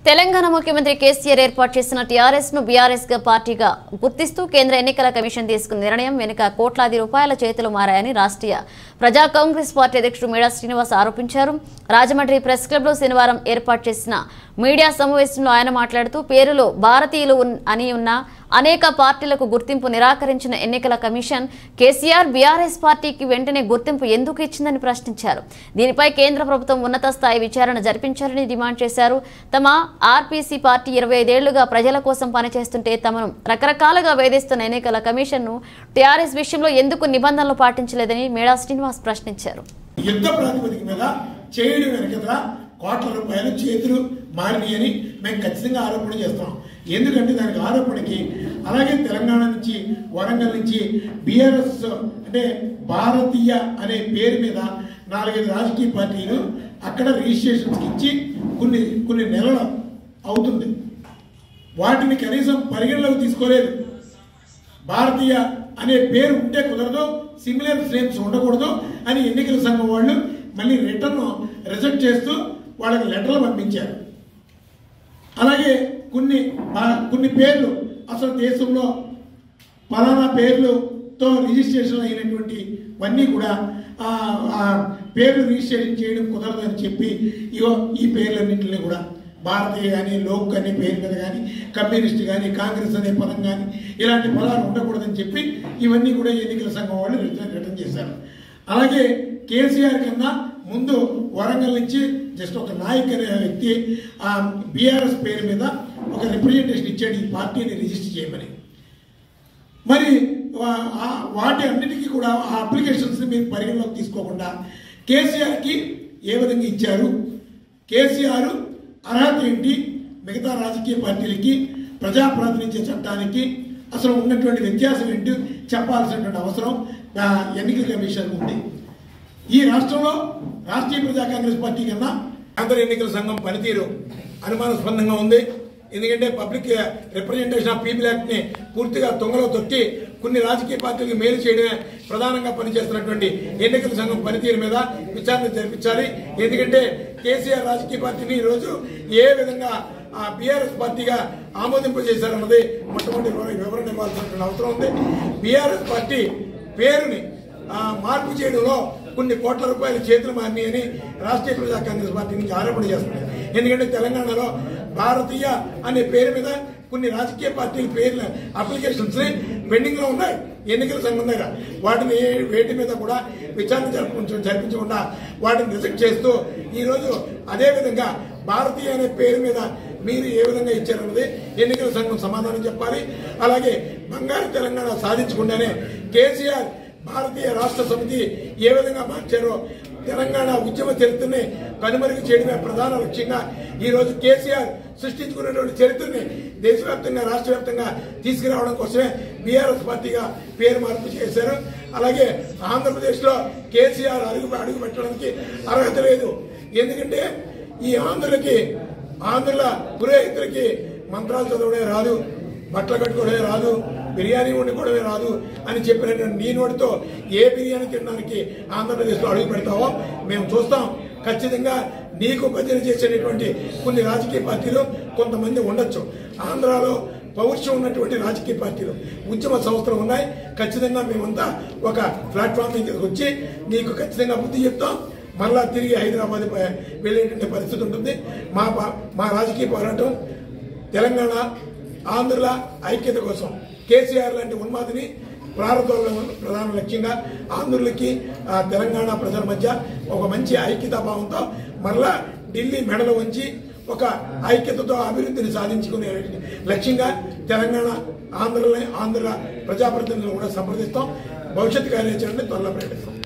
తెలంగాణ ముఖ్యమంత్రి కేసీఆర్ ఏర్పాటు చేసిన టీఆర్ఎస్ ను బీఆర్ఎస్ గా పార్టీగా గుర్తిస్తూ కేంద్ర ఎన్నికల కమిషన్ తీసుకున్న నిర్ణయం వెనుక కోట్లాది రూపాయల చేతులు మారాయని రాష్ట్రీయ ప్రజా కాంగ్రెస్ పార్టీ అధ్యక్షుడు మేడా శ్రీనివాస్ ఆరోపించారు రాజమండ్రి ప్రెస్ క్లబ్ లో శనివారం ఏర్పాటు చేసిన మీడియా సమావేశంలో ఆయన మాట్లాడుతూ పేరులో భారతీయులు ఉన్- అని ఉన్న అనేక పార్టీలకు గుర్తింపు నిరాకరించిన ఎన్నికల కమిషన్ కేసీఆర్ బీఆర్ఎస్ పార్టీకి వెంటనే గుర్తింపు ఎందుకు ఇచ్చిందని ప్రశ్నించారు దీనిపై కేంద్ర ప్రభుత్వం ఉన్నత స్థాయి విచారణ జరిపించాలని డిమాండ్ చేశారు తమ ఆర్పీసీ పార్టీ ఇరవై ఐదేళ్లుగా ప్రజల కోసం పనిచేస్తుంటే తమను రకరకాలుగా వేధిస్తున్న ఎన్నికల కమిషన్ను టీఆర్ఎస్ విషయంలో ఎందుకు నిబంధనలు పాటించలేదని మేడా శ్రీనివాస్ ప్రశ్నించారు యుద్ధ ప్రాతిపదిక మీద చేయడం వెనకదల కోట్ల రూపాయలు చేతులు మారినాయి అని మేము ఖచ్చితంగా ఆరోపణ చేస్తాం ఎందుకంటే దానికి ఆరోపణకి అలాగే తెలంగాణ నుంచి వరంగల్ నుంచి బీఆర్ఎస్ అంటే భారతీయ అనే పేరు మీద నాలుగైదు రాజకీయ పార్టీలు అక్కడ రిజిస్ట్రేషన్స్ ఇచ్చి కొన్ని కొన్ని నెలలు అవుతుంది వాటిని కనీసం పరిగణలోకి తీసుకోలేదు భారతీయ అనే పేరు ఉంటే కుదరదు సిమిలర్ నేమ్స్ ఉండకూడదు అని ఎన్నికల సంఘం వాళ్ళు మళ్ళీ రిటర్న్ రిజెక్ట్ చేస్తూ వాళ్ళకి లెటర్లు పంపించారు అలాగే కొన్ని ఆ- కొన్ని పేర్లు అసలు దేశంలో పలానా పేర్లుతో రిజిస్ట్రేషన్ అయినటువంటి అన్నీ కూడా ఆ ఆ పేర్లు రిజిస్ట్రేషన్ చేయడం కుదరదు అని చెప్పి ఇగో ఈ పేర్లన్నింటినీ కూడా భారతీయ కానీ లోక్ అనే పేరు మీద కానీ కమ్యూనిస్ట్ కానీ కాంగ్రెస్ అనే పదం కానీ ఇలాంటి పదాలు ఉండకూడదని చెప్పి ఇవన్నీ కూడా ఎన్నికల సంఘం వాళ్ళు రిటర్న్ రిటర్న్ చేశారు అలాగే కేసీఆర్ కన్నా ముందు వరంగల్ నుంచి జస్ట్ ఒక నాయక్ అనే వ్యక్తి ఆ బీఆర్ఎస్ పేరు మీద ఒక రిప్రజెంటేషన్ ఇచ్చాడు ఈ పార్టీని రిజిస్టర్ చేయమని మరి వా- ఆ- వాటి అన్నిటికీ కూడా ఆ అప్లికేషన్స్ మీరు పరిగణలోకి తీసుకోకుండా కేసీఆర్కి ఏ విధంగా ఇచ్చారు కేసీఆర్ అర్హత ఏంటి మిగతా రాజకీయ పార్టీలకి ప్రజా ప్రాతినిధ్య చట్టానికి అసలు ఉన్నటువంటి వ్యత్యాసం ఏంటి చెప్పాల్సినటువంటి అవసరం ఆ, ఎన్నికల కమిషన్ ఉంది ఈ రాష్ట్రంలో రాష్ట్రీయ ప్రజా కాంగ్రెస్ పార్టీ కన్నా ఆంధ్ర ఎన్నికల సంఘం పనితీరు అనుమానాస్పదంగా ఉంది ఎందుకంటే public representation of people act ని పూర్తిగా తొంగలో తొక్కి కొన్ని రాజకీయ పార్టీలకు మేలు చేయడమే ప్రధానంగా పనిచేస్తున్నటువంటి ఎన్నికల సంఘం పనితీరు మీద విచారణ జరిపించాలి ఎందుకంటే కేసీఆర్ రాజకీయ పార్టీని ఈ రోజు ఏ విధంగా ఆ బీఆర్ఎస్ పార్టీగా ఆమోదింపజేశారన్నది మొట్టమొదటి వివరణ ఇవ్వాల్సినటువంటి అవసరం ఉంది బీఆర్ఎస్ పార్టీ పేరుని ఆ, మార్పు చేయడంలో కొన్ని కోట్ల రూపాయల చేతులు మారినాయని రాష్ట్రీయ ప్రజా కాంగ్రెస్ పార్టీ నుంచి ఆరోపణ చేస్తున్నారు ఎందుకంటే తెలంగాణలో భారతీయ అనే పేరు మీద కొన్ని రాజకీయ పార్టీల పేర్ల అప్లికేషన్స్ పెండింగ్ లో ఉన్నాయి ఎన్నికల సంఘం దగ్గర వాటిని ఏ- వేటి మీద కూడా విచారణ జరిపించ జరిపించకుండా వాటిని రిజెక్ట్ చేస్తూ ఈ రోజు అదే విధంగా భారతీయ అనే పేరు మీద మీరు ఏ విధంగా ఇచ్చారన్నది ఎన్నికల సంఘం సమాధానం చెప్పాలి అలాగే బంగారు తెలంగాణ సాధించకుండానే కేసీఆర్ భారతీయ రాష్ట్ర సమితి ఏ విధంగా మార్చారో తెలంగాణ ఉద్యమ చరిత్రని కనుమరుగు చేయడమే ప్రధాన లక్ష్యంగా ఈ రోజు కేసీఆర్ సృష్టించుకున్నటువంటి చరిత్రని దేశవ్యాప్తంగా రాష్ట్ర వ్యాప్తంగా తీసుకురావడం కోసమే బీఆర్ఎస్ పార్టీగా పేరు మార్పు చేశారు అలాగే ఆంధ్రప్రదేశ్ లో కేసీఆర్ అడుగు అడుగు పెట్టడానికి అర్హత లేదు ఎందుకంటే ఈ ఆంధ్రులకి ఆంధ్రుల పురోహితులకి మంత్రాలు చదవడే రాదు బట్టలు కట్టుకోవడమే రాదు బిర్యానీ వండుకోవడమే రాదు అని చెప్పినటువంటి నీ నోటితో ఏ బిర్యానీ తినడానికి ఆంధ్రప్రదేశ్లో అడుగు పెడతావో మేము చూస్తాం ఖచ్చితంగా నీకు భజన చేసేటటువంటి కొన్ని రాజకీయ పార్టీలు కొంతమంది ఉండొచ్చు ఆంధ్రాలో పౌరుషం ఉన్నటువంటి రాజకీయ పార్టీలు ఉద్యమ సంస్థలు ఉన్నాయి ఖచ్చితంగా మేమంతా ఒక ప్లాట్ఫామ్ మీద వచ్చి నీకు ఖచ్చితంగా బుద్ధి చెప్తాం మళ్ళా తిరిగి హైదరాబాద్ ప- వెళ్ళేటువంటి పరిస్థితి ఉంటుంది మా పా- మా రాజకీయ పోరాటం తెలంగాణ ఆంధ్రుల ఐక్యత కోసం కేసీఆర్ లాంటి ఉన్మాదిని ప్రారంభంలో ప్రధాన లక్ష్యంగా ఆంధ్రులకి ఆ, తెలంగాణ ప్రజల మధ్య ఒక మంచి ఐక్యతా భావంతో మరలా ఢిల్లీ మెడలు వంచి ఒక ఐక్యతతో అభివృద్ధిని సాధించుకునే లక్ష్యంగా తెలంగాణ ఆంధ్రని ఆంధ్ర ప్రజాప్రతినిధులను కూడా సంప్రదిస్తాం భవిష్యత్ కార్యాచరణని త్వరలో ప్రకటిస్తాం